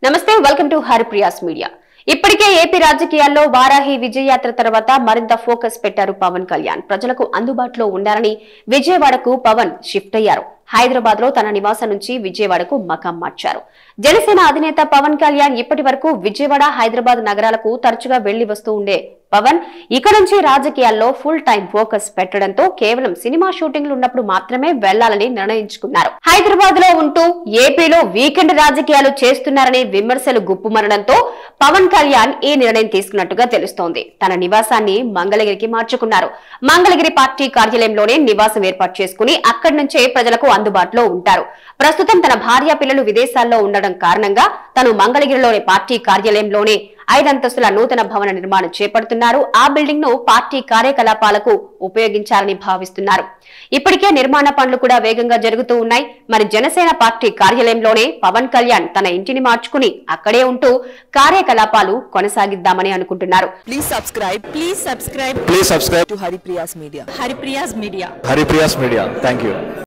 నమస్తే welcome to Haripriya's media ఇప్పటికే AP రాజకీయాల్లో వారాహి విజయయాత్ర తర్వాత మరింత ఫోకస్ పెట్టారు పవన్ కళ్యాణ్ ప్రజలకు అందుబాటులో ఉండాలని విజయవాడకు పవన్ షిఫ్ట్ అయ్యారు హైదరాబాద్ లో తన నివాసం నుంచి విజయవాడకు మకాం మార్చారు జనసేన అధినేత పవన్ కళ్యాణ్ ఇప్పటి వరకు విజయవాడ హైదరాబాద్ నగరాలకు తరచుగా వెళ్లి వస్తూ ఉండే పవన్ ఇక నుంచి రాజకీయాల్లో ఫుల్ టైం ఫోకస్ పెట్టడంతో కేవలం సినిమా షూటింగ్లు ఉన్నప్పుడు మాత్రమే వెళ్లాలని నిర్ణయించుకున్నారు హైదరాబాద్ లో ఉంటూ ఏపీలో వీకెండ్ రాజకీయాలు చేస్తున్నారనే విమర్శలు గుప్పుమనడంతో పవన్ కళ్యాణ్ ఈ నిర్ణయం తీసుకున్నట్టుగా తెలుస్తోంది తన నివాసాన్ని మంగళగిరికి మార్చుకున్నారు మంగళగిరి పార్టీ కార్యాలయంలోనే నివాసం ఏర్పాటు చేసుకుని అక్కడి నుంచే ప్రజలకు అందుబాటులో ఉంటారు ప్రస్తుతం తన భార్య పిల్లలు విదేశాల్లో ఉండడం కారణంగా తను మంగళగిరిలోని పార్టీ కార్యాలయంలోనే ఐదంతస్తుల నూతన భవన నిర్మాణం చేపడుతున్నారు ఆ బిల్డింగ్ ను పార్టీ కార్యకలాపాలకు ఉపయోగించాలని భావిస్తున్నారు ఇప్పటికే నిర్మాణ పనులు కూడా వేగంగా జరుగుతూ ఉన్నాయి మరి జనసేన పార్టీ కార్యాలయంలోనే పవన్ కళ్యాణ్ తన ఇంటిని మార్చుకుని అక్కడే ఉంటూ కార్యకలాపాలు కొనసాగిద్దామని అనుకుంటున్నారు Please subscribe. Please subscribe Please subscribe to Haripriya's Media. Haripriya's Media. Haripriya's Media. Thank you.